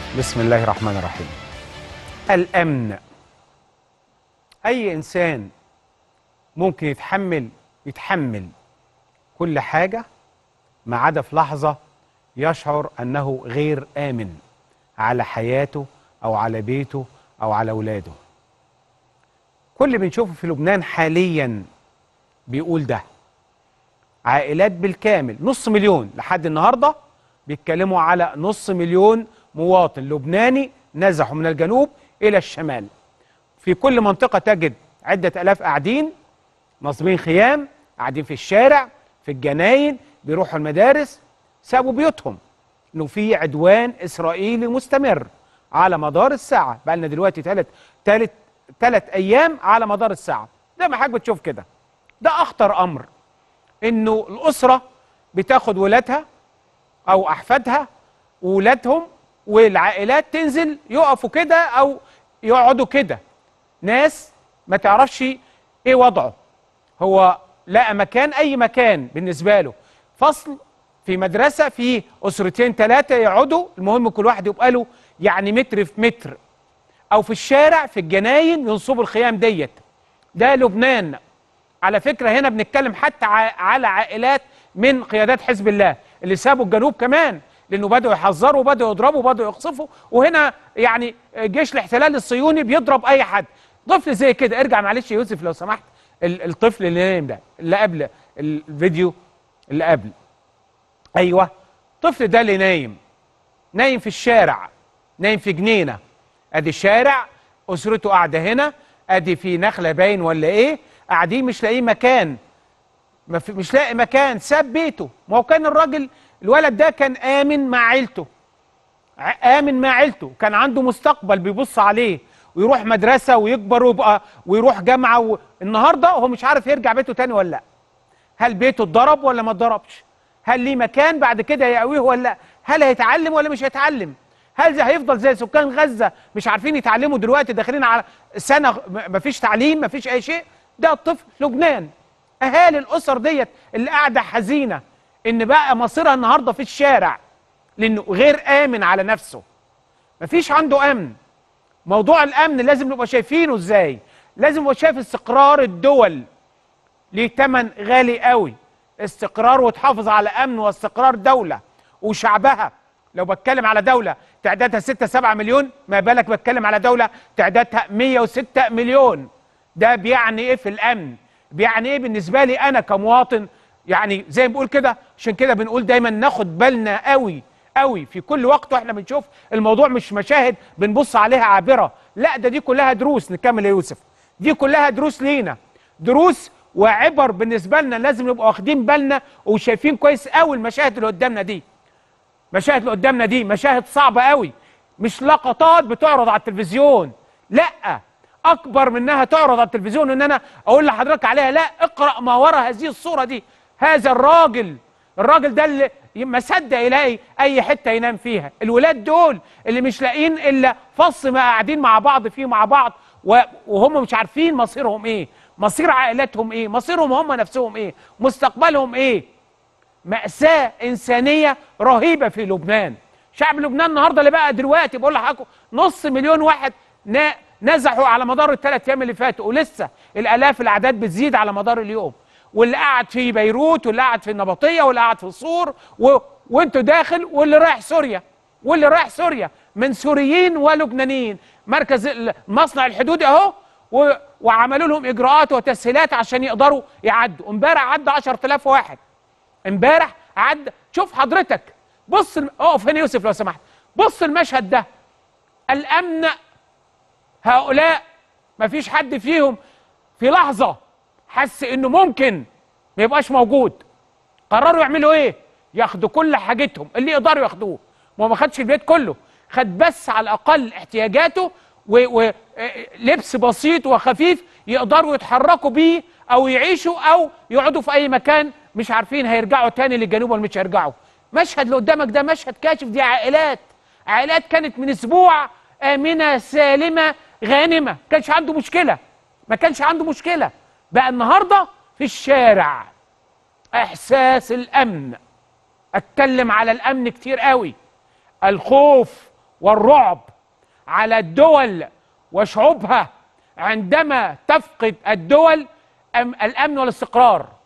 بسم الله الرحمن الرحيم الأمن أي إنسان ممكن يتحمل يتحمل كل حاجة ما عدا في لحظة يشعر أنه غير آمن على حياته أو على بيته أو على أولاده كل اللي بنشوفه في لبنان حاليا بيقول ده عائلات بالكامل نص مليون لحد النهارده بيتكلموا على نص مليون مواطن لبناني نزحوا من الجنوب الى الشمال في كل منطقه تجد عده الاف قاعدين ناصبين خيام قاعدين في الشارع في الجناين بيروحوا المدارس سابوا بيوتهم انه في عدوان اسرائيلي مستمر على مدار الساعه بقى لنا دلوقتي ثلاث ثالث ثلاث ايام على مدار الساعه زي ما حضرتك بتشوف كده ده اخطر امر انه الاسره بتاخد ولادها او احفادها وولادهم والعائلات تنزل يقفوا كده او يقعدوا كده ناس ما تعرفش ايه وضعه هو لقى مكان اي مكان بالنسبه له فصل في مدرسه في اسرتين ثلاثه يقعدوا المهم كل واحد يبقى له يعني متر في متر او في الشارع في الجناين ينصبوا الخيام ديت ده لبنان على فكره هنا بنتكلم حتى ع- على عائلات من قيادات حزب الله اللي سابوا الجنوب كمان لانه بداوا يحذروا بداوا يضربوا بداوا يقصفوا وهنا يعني جيش الاحتلال الصهيوني بيضرب اي حد طفل زي كده ارجع معلش يا يوسف لو سمحت ال- الطفل اللي نايم ده اللي قبل الفيديو اللي قبل ايوه الطفل ده اللي نايم نايم في الشارع نايم في جنينه ادي الشارع اسرته قاعده هنا ادي في نخله باين ولا ايه قاعدين مش لاقيين مكان ما في مش لاقي مكان ساب بيته ما هو كان الراجل الولد ده كان امن مع عيلته ع- امن مع عيلته كان عنده مستقبل بيبص عليه ويروح مدرسه ويكبر ويبقى ويروح جامعه و... النهارده هو مش عارف يرجع بيته تاني ولا لا هل بيته اتضرب ولا ما اتضربش هل ليه مكان بعد كده يقويه ولا لا هل هيتعلم ولا مش هيتعلم هل زي هيفضل زي سكان غزه مش عارفين يتعلموا دلوقتي داخلين على سنه م- مفيش تعليم مفيش اي شيء ده الطفل لبنان اهالي الاسر ديت اللي قاعده حزينه ان بقى مصيرها النهارده في الشارع لانه غير امن على نفسه مفيش عنده امن موضوع الامن لازم نبقى شايفينه ازاي لازم نبقى شايف استقرار الدول ليه تمن غالي قوي استقرار وتحافظ على امن واستقرار دوله وشعبها لو بتكلم على دوله تعدادها 6 7 مليون ما بالك بتكلم على دوله تعدادها 106 مليون ده بيعني ايه في الامن بيعني ايه بالنسبه لي انا كمواطن يعني زي ما بقول كده عشان كده بنقول دايما ناخد بالنا قوي قوي في كل وقت واحنا بنشوف الموضوع مش مشاهد بنبص عليها عابره لا ده دي كلها دروس نكمل يا يوسف دي كلها دروس لينا دروس وعبر بالنسبه لنا لازم نبقى واخدين بالنا وشايفين كويس قوي المشاهد اللي قدامنا دي مشاهد اللي قدامنا دي مشاهد صعبه قوي مش لقطات بتعرض على التلفزيون لا اكبر منها تعرض على التلفزيون ان انا اقول لحضرتك عليها لا اقرا ما وراء هذه الصوره دي هذا الراجل الراجل ده اللي ما صدق يلاقي اي حته ينام فيها الولاد دول اللي مش لاقيين الا فص ما قاعدين مع بعض فيه مع بعض و- وهم مش عارفين مصيرهم ايه مصير عائلاتهم ايه مصيرهم هم نفسهم ايه مستقبلهم ايه مأساة إنسانية رهيبة في لبنان شعب لبنان النهاردة اللي بقى دلوقتي بقول لحضراتكم نص مليون واحد نا- نزحوا على مدار الثلاث أيام اللي فاتوا ولسه الآلاف الأعداد بتزيد على مدار اليوم واللي قاعد في بيروت واللي قاعد في النبطية واللي قاعد في صور و... وانتوا داخل واللي رايح سوريا واللي رايح سوريا من سوريين ولبنانيين مركز ال- مصنع الحدود اهو و... وعملوا لهم اجراءات وتسهيلات عشان يقدروا يعدوا امبارح عدى 10000 واحد امبارح عدى شوف حضرتك بص الم- اقف هنا يوسف لو سمحت بص المشهد ده الامن هؤلاء ما فيش حد فيهم في لحظه حس انه ممكن ما يبقاش موجود قرروا يعملوا ايه ياخدوا كل حاجتهم اللي يقدروا ياخدوه ما هو ما خدش البيت كله خد بس على الاقل احتياجاته ولبس بسيط وخفيف يقدروا يتحركوا بيه او يعيشوا او يقعدوا في اي مكان مش عارفين هيرجعوا تاني للجنوب ولا مش هيرجعوا مشهد اللي قدامك ده مشهد كاشف دي عائلات عائلات كانت من اسبوع امنه سالمه غانمه كانش عنده مشكله ما كانش عنده مشكله بقى النهارده في الشارع احساس الامن اتكلم على الامن كتير قوي الخوف والرعب على الدول وشعوبها عندما تفقد الدول أم الامن والاستقرار